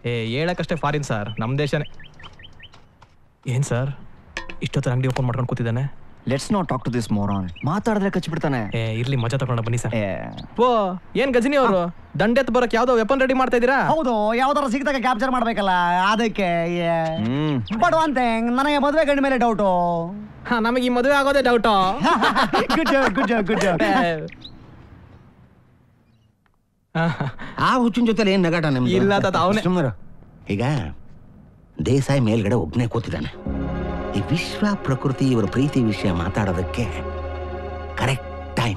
ಏ ಹೇಳಕ್ಕಷ್ಟೇ foreign sir ನಮ್ಮ ದೇಶನೇ ಏನ್ ಸರ್ ಇಷ್ಟೊತ್ತರ ಅಂಗಡಿ ಓಪನ್ ಮಾಡ್ಕೊಂಡು ಕೂತಿದ್ದಾನೆ let's not talk to this moron ಮಾತಾಡಿದ್ರೆ ಕಚ್ಬಿಡ್ತಾನೆ ಏ ಇರ್ಲಿ ಮಜಾ ತಗೊಂಡ ಬನ್ನಿ ಸರ್ ಏ ಓ ಏನ್ ಗಜನಿ ಅವರು ದಂಡೆತ್ ಬರಕ್ ಯಾವ್ದೋ ವೆಪನ್ ರೆಡಿ ಮಾಡ್ತಾ ಇದೀರಾ ಹೌದು ಯಾವ್ದಾರ ಸಿಗ್ದಾಗ ಕ್ಯಾಪ್ಚರ್ ಮಾಡ್ಬೇಕಲ್ಲ ಅದಕ್ಕೆ ಹ್ಮ್ ಬಟ್ ಒನ್ ಥಿಂಗ್ ನನಗೆ ಮದುವೆ ಗಂಡ ಮೇಲೆ ಡೌಟು ಹಾ ನಮಗೆ ಈ ಮದುವೆ ಆಗೋದೇ doubt good job good job good job ಆ ಹುಚ್ಚಿನ ಜೊತೆ ಏನ್ ನಗಾಟ ನಿಮ್ದು ಇಲ್ಲ ತಾತ, ಅವ್ನೇ. ಸುಮ್ನಿರು. ಈಗ ದೇಸಾಯಿ ಮೇಲ್ಗಡೆ ಒಬ್ನೇ ಕೂತಿದ್ದಾನೆ ಈ ವಿಶ್ವ ಪ್ರಕೃತಿ ಇವರ ಪ್ರೀತಿ ವಿಷಯ ಮಾತಾಡೋದಕ್ಕೆ ಕರೆಕ್ಟ್ ಟೈಮ್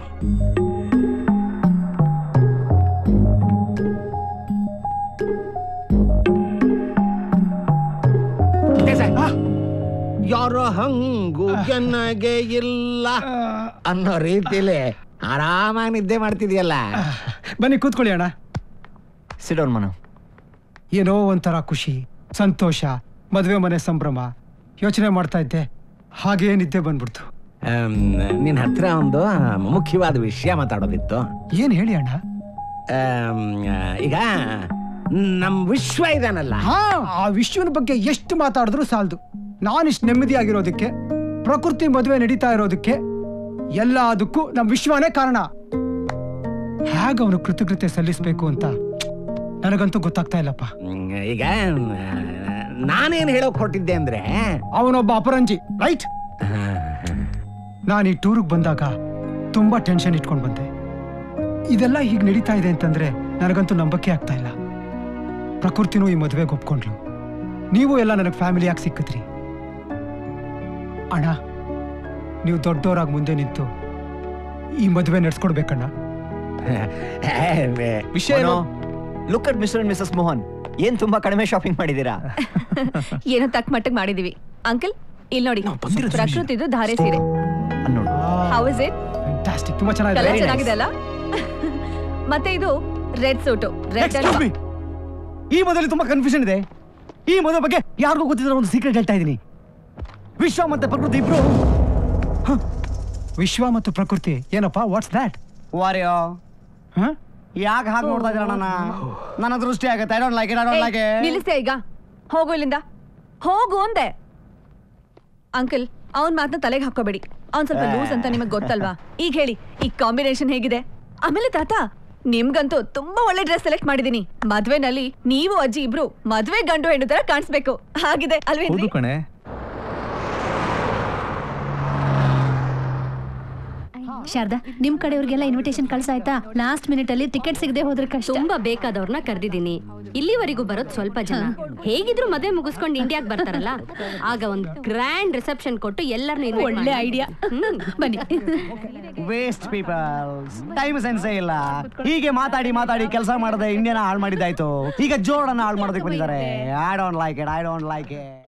ಯಾರೋ ಹಂಗು ಕೆನ್ನಗೆ ಇಲ್ಲ ಅನ್ನೋ ರೀತಿಲಿ ಆರಾಮಾಗಿ ನಿದ್ದೆ ಮಾಡ್ತಿದ್ಯಲ್ಲ ಬನ್ನಿ ಕೂತ್ಕೊಳ್ಳಿ ಅಣ್ಣ ಸಿಡೋನ್ ಮನು ಏನೋ ಒಂಥರ ಖುಷಿ ಸಂತೋಷ ಮದುವೆ ಮನೆ ಸಂಭ್ರಮ ಯೋಚನೆ ಮಾಡ್ತಾ ಇದ್ದೆ ಹಾಗೇ ನಿದ್ದೆ ಬಂದ್ಬಿಡ್ತು ಆಮ್, ನಿನ್ ಹತ್ರ ಒಂದು ಮುಖ್ಯವಾದ ವಿಷಯ ಮಾತಾಡೋದಿತ್ತು ಏನ್ ಹೇಳಿ ಅಣ್ಣ ಆಮ್, ಈಗ ನಮ್ ವಿಶ್ವ ಇದಾನಲ್ಲ ಹಾ ಆ ವಿಶ್ವನ ಬಗ್ಗೆ ಎಷ್ಟು ಮಾತಾಡಿದ್ರು ಸಾಲದು ನಾನಿಷ್ಟು ನೆಮ್ಮದಿಯಾಗಿರೋದಕ್ಕೆ ಪ್ರಕೃತಿ ಮದುವೆ ನಡೀತಾ ಇರೋದಕ್ಕೆ ಎಲ್ಲದಕ್ಕೂ ನಮ್ ವಿಶ್ವನೇ ಕಾರಣ ಹೇಗೆ ಅವನು ಕೃತಜ್ಞತೆ ಸಲ್ಲಿಸ್ಬೇಕು ಅಂತ ನನಗಂತೂ ಗೊತ್ತಾಗ್ತಾ ಇಲ್ಲಪ್ಪ ಹ್ಮ್, ಈಗ ಆ, ನಾನೇನ್ ಹೇಳೋಕ್ ಹೊರಟಿದ್ದೆ ಅಂದ್ರೆ ಅವನೊಬ್ಬ ಅಪರಂಜಿ ರೈಟ್ ಆ, ನಾನು ಈ ಟೂರಿಗೆ ಬಂದಾಗ ತುಂಬಾ ಟೆನ್ಷನ್ ಇಟ್ಕೊಂಡು ಬಂದೆ ಇದೆಲ್ಲ ಹೀಗೆ ನಡೀತಾ ಇದೆ ಅಂತಂದ್ರೆ ನನಗಂತೂ ನಂಬಕ್ಕೆ ಆಗ್ತಾ ಇಲ್ಲ ಪ್ರಕೃತಿನೂ ಈ ಮದುವೆಗೆ ಒಪ್ಕೊಂಡ್ಲು ನೀವು ಎಲ್ಲ ನನಗೆ ಫ್ಯಾಮಿಲಿಯಾಗಿ ಸಿಕ್ಕಿದ್ರಿ ಅಣ್ಣ ನೀವು ದೊಡ್ಡವರಾಗಿ ಮುಂದೆ ನಿಂತು ಈ ಮದುವೆ ನಡ್ಸ್ಕೊಡ್ಬೇಕಣ್ಣ ವಿಷಯ ಏನು look at Mr and Mrs Mohan ಏನ್ ತುಂಬಾ ಕಡಿಮೆ ಶಾಪಿಂಗ್ ಮಾಡಿದೀರಾ ಏನೋ ತಕ್ಕ ಮಟ್ಟಿಗೆ ಮಾಡಿದೀವಿ ಅಂಕಲ್ ಇಲ್ಲಿ ನೋಡಿ ನಾವ್ ಬಂದಿರೋದು ಪ್ರಕೃತಿದು ಧಾರೆ ಸೀರೆ ಅಲ್ಲ್ ನೋಡು ಹೌ ಇಸ್ ಇಟ್ ಫ್ಯಾಂಟಾಸ್ಟಿಕ್ ತುಂಬಾ ಚೆನ್ನಾಗಿದೆ ಕಲರ್ Very nice. ಚೆನ್ನಾಗಿದೆ ಅಲ್ಲ ಮತ್ತೆ ಇದು red suit red Excuse me. ಈ ಮೊದಲು ತುಂಬಾ ಕನ್ಫ್ಯೂಷನ್ ಇದೆ ಈ ಮದುವೆ ಬಗ್ಗೆ ಯಾರಿಗೂ ಗೊತ್ತಿರೋ ಒಂದು ಸೀಕ್ರೆಟ್ ಹೇಳ್ತಾ ಇದ್ದೀನಿ ವಿಶ್ವ ಮತ್ತೆ ಪ್ರಕೃತಿ ಇಬ್ರು ವಿಶ್ವ ಮತ್ತು ಪ್ರಕೃತಿ ಏನಪ್ಪ ವಾಟ್ಸ್ ದ್ಯಾಟ್ ವಾರ್ಯೋ ಯಾಕೆ ಹಾಗೆ ನೋಡ್ತಾ ಇದ್ದೀರ ನನ್ನ ನನ್ನ ದೃಷ್ಟಿ ಆಗತ್ತೆ I don't like it I don't like it ನಿಲ್ಲಿಸ್ತೆ ಈಗ ಹೋಗು ಇಲ್ಲಿಂದ ಹೋಗು ಅಂದೆ ಅಂಕಲ್ ಅವನ್ ಮಾತನ್ನ ತಲೆಗೆ ಹಾಕೋಬೇಡಿ ಅವ್ನ್ ಸ್ವಲ್ಪ ಲೂಸ್ ಅಂತ ನಿಮಗೆ ಗೊತ್ತಲ್ವಾ ಈಗ ಹೇಳಿ ಈ ಕಾಂಬಿನೇಷನ್ ಹೇಗಿದೆ ಆಮೇಲೆ ತಾತ ನಿಮ್ಗಂತೂ ತುಂಬಾ ಒಳ್ಳೆ ಡ್ರೆಸ್ ಸೆಲೆಕ್ಟ್ ಮಾಡಿದೀನಿ ಮದ್ವೆನಲ್ಲಿ ನೀವು ಅಜ್ಜಿ ಇಬ್ರು ಮದ್ವೆ ಗಂಡು ಹೆಣ್ಣು ತರ ಕಾಣಿಸ್ಬೇಕು ಹಾಗಿದೆ ಅಲ್ವೇನ್ರಿ ಕಣೆ ಶಾರದಾ ನಿಮ್ ಕಡೆಯವ್ರಿಗೆಲ್ಲ ಇನ್ವಿಟೇಷನ್ ಕಳ್ಸಾಯ್ತಾ ಲಾಸ್ಟ್ ಮಿನಿಟ್ ಅಲ್ಲಿ ಟಿಕೆಟ್ ಸಿಗದೆ ಹೋದ್ರೆ ಕಷ್ಟ ತುಂಬಾ ಬೇಕಾದವ್ರನ್ನ ಕರೆದಿದ್ದೀನಿ ಇಲ್ಲಿವರೆಗೂ ಬರೋದ್ ಸ್ವಲ್ಪ ಜನ ಹೇಗಿದ್ರು ಮದ್ವೆ ಮುಗಿಸ್ಕೊಂಡು ಇಂಡಿಯಾಗ್ ಬರ್ತಾರಲ್ಲ ಆಗ ಒಂದ್ ಗ್ರ್ಯಾಂಡ್ ರಿಸೆಪ್ಷನ್ ಕೊಟ್ಟು ಎಲ್ಲರನ್ನು ಒಳ್ಳೆ ಐಡಿಯಾ ಬನ್ನಿ ವೇಸ್ಟ್ ಪೀಪಲ್ಸ್ ಟೈಮ್ ಸೆನ್ಸೇ ಇಲ್ಲ ಹೀಗೆ ಮಾತಾಡಿ ಮಾತಾಡಿ ಕೆಲಸ ಮಾಡದೆ ಇಂಡಿಯಾನ ಹಾಳು ಮಾಡಿದ್ದಾಯ್ತು ಈಗ ಜೋಡನ್ನ ಹಾಳು ಮಾಡೋದಕ್ಕೆ ಬಂದಿದ್ದಾರೆ I don't like it I don't like it